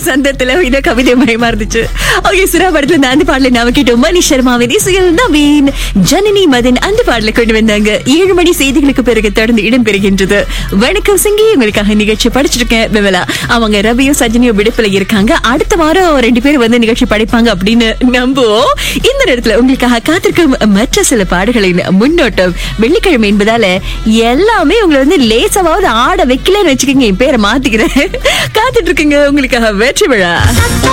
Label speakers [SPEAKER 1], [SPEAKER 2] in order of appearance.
[SPEAKER 1] வசந்தத்துல இந்த கவிதை மயமா இருந்துச்சு ஓகே சுறா படத்துல இந்த அந்த பாடல நாம கேட்டோம் மணி சர்மாவின் இசையில் நவீன் ஜனனி மதன் அந்த பாடல கொண்டு வந்தாங்க ஏழு மணி செய்திகளுக்கு பிறகு தொடர்ந்து இடம் பெறுகின்றது வணக்கம் சிங்கி உங்களுக்காக நிகழ்ச்சி படிச்சிருக்கேன் விமலா அவங்க ரவியும் சஜினியும் விடுப்புல இருக்காங்க அடுத்த வாரம் ரெண்டு பேரும் வந்து நிகழ்ச்சி படிப்பாங்க அப்படின்னு நம்புவோம் இந்த நேரத்துல உங்களுக்காக காத்திருக்கும் மற்ற சில பாடல்களின் முன்னோட்டம் வெள்ளிக்கிழமை என்பதால எல்லாமே உங்களை வந்து லேசாவது ஆட வைக்கலன்னு வச்சுக்கோங்க என் பேரை மாத்திக்கிறேன் காத்துட்டு இருக்கீங்க உங்களுக்காக வெற்றி விழா